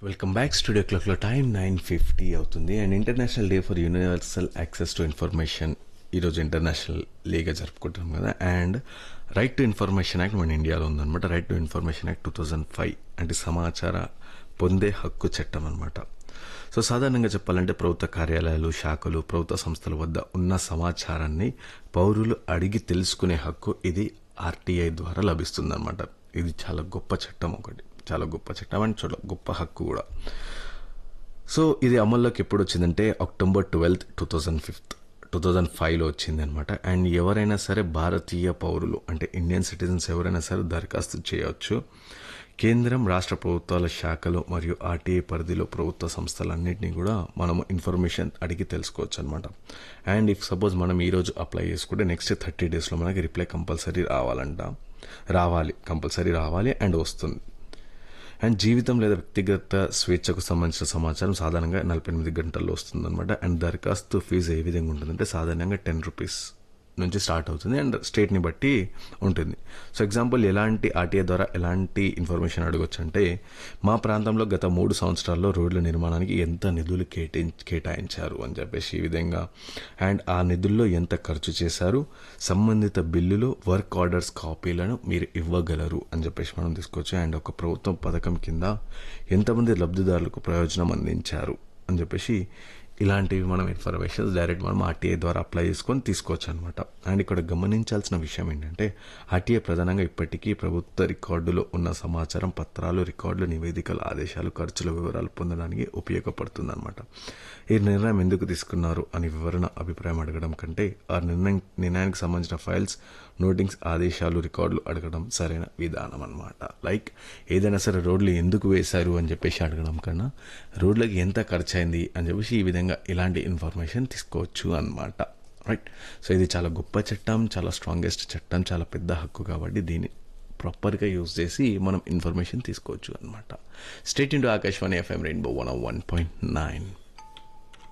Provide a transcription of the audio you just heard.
welcome back studio క్లాక్లో time nine fifty అవుతుంది and international day for universal access to information ఈరోజు international డేగా జరుపుకుంటున్నాం కదా and right to information act మన ఇండియాలో ఉందన్నమాట right to information act two thousand five అంటే సమాచార పొందే హక్కు చట్టం అనమాట సో సాధారణంగా చెప్పాలంటే ప్రభుత్వ కార్యాలయాలు శాఖలు ప్రభుత్వ సంస్థల వద్ద ఉన్న సమాచారాన్ని పౌరులు అడిగి తెలుసుకునే హక్కు ఇది ఆర్టీఐ ద్వారా లభిస్తుందన్నమాట ఇది చాలా గొప్ప చట్టం ఒకటి చాలా గొప్ప చట్టం అండ్ చాలా గొప్ప హక్కు కూడా సో ఇది అమల్లోకి ఎప్పుడు వచ్చిందంటే October twelfth two thousand fifth two thousand ఫైవ్లో వచ్చింది అనమాట అండ్ ఎవరైనా సరే భారతీయ పౌరులు అంటే ఇండియన్ సిటిజన్స్ ఎవరైనా సరే దరఖాస్తు చేయవచ్చు కేంద్రం రాష్ట్ర ప్రభుత్వాల శాఖలు మరియు ఆర్టీఐ పరిధిలో ప్రభుత్వ సంస్థలన్నింటినీ కూడా మనం ఇన్ఫర్మేషన్ అడిగి తెలుసుకోవచ్చు అనమాట అండ్ ఇఫ్ సపోజ్ మనం ఈరోజు అప్లై చేసుకుంటే నెక్స్ట్ థర్టీ డేస్లో మనకి రిప్లై కంపల్సరీ రావాలంట రావాలి కంపల్సరీ రావాలి అండ్ వస్తుంది అండ్ జీవితం లేదా వ్యక్తిగత స్వేచ్ఛకు సంబంధించిన సమాచారం సాధారణంగా నలభై ఎనిమిది గంటల్లో వస్తుందన్నమాట అండ్ దరఖాస్తు ఫీజు ఏ విధంగా ఉంటుందంటే సాధారణంగా టెన్ రూపీస్ నుంచి స్టార్ట్ అవుతుంది అండ్ స్టేట్ని బట్టి ఉంటుంది సో ఎగ్జాంపుల్ ఎలాంటి ఆర్టీఏ ద్వారా ఎలాంటి ఇన్ఫర్మేషన్ అడగొచ్చు అంటే మా ప్రాంతంలో గత మూడు సంవత్సరాల్లో రోడ్ల నిర్మాణానికి ఎంత నిధులు కేటాయి కేటాయించారు అని చెప్పేసి ఈ విధంగా అండ్ ఆ నిధుల్లో ఎంత ఖర్చు చేశారు సంబంధిత బిల్లులు వర్క్ ఆర్డర్స్ కాపీలను మీరు ఇవ్వగలరు అని చెప్పేసి మనం తీసుకోవచ్చు అండ్ ఒక ప్రభుత్వం పథకం కింద ఎంతమంది లబ్ధిదారులకు ప్రయోజనం అందించారు అని చెప్పేసి ఇలాంటివి మనం ఇన్ఫర్మేషన్ డైరెక్ట్ మనం ఆర్టీఐ ద్వారా అప్లై చేసుకొని తీసుకోవచ్చు అనమాట అండ్ ఇక్కడ గమనించాల్సిన విషయం ఏంటంటే ఆర్టీఐ ప్రధానంగా ఇప్పటికీ ప్రభుత్వ రికార్డులో ఉన్న సమాచారం పత్రాలు రికార్డులు నివేదికలు ఆదేశాలు ఖర్చుల వివరాలు పొందడానికి ఉపయోగపడుతుంది అనమాట ఈ నిర్ణయం ఎందుకు తీసుకున్నారు అని వివరణ అభిప్రాయం అడగడం కంటే ఆ నిర్ణయం నిర్ణయానికి సంబంధించిన ఫైల్స్ నోటింగ్స్ ఆదేశాలు రికార్డులు అడగడం సరైన విధానం అనమాట లైక్ ఏదైనా సరే రోడ్లు ఎందుకు వేశారు అని చెప్పేసి అడగడం కన్నా రోడ్లకి ఎంత ఖర్చు అయింది అని చెప్పేసి ఈ విధంగా ఇలాంటి ఇన్ఫర్మేషన్ తీసుకోవచ్చు అనమాట రైట్ సో ఇది చాలా గొప్ప చట్టం చాలా స్ట్రాంగెస్ట్ చట్టం చాలా పెద్ద హక్కు కాబట్టి దీన్ని ప్రాపర్గా యూజ్ చేసి మనం ఇన్ఫర్మేషన్ తీసుకోవచ్చు అనమాట stay tuned to Akashvani FM rainbow one one point nine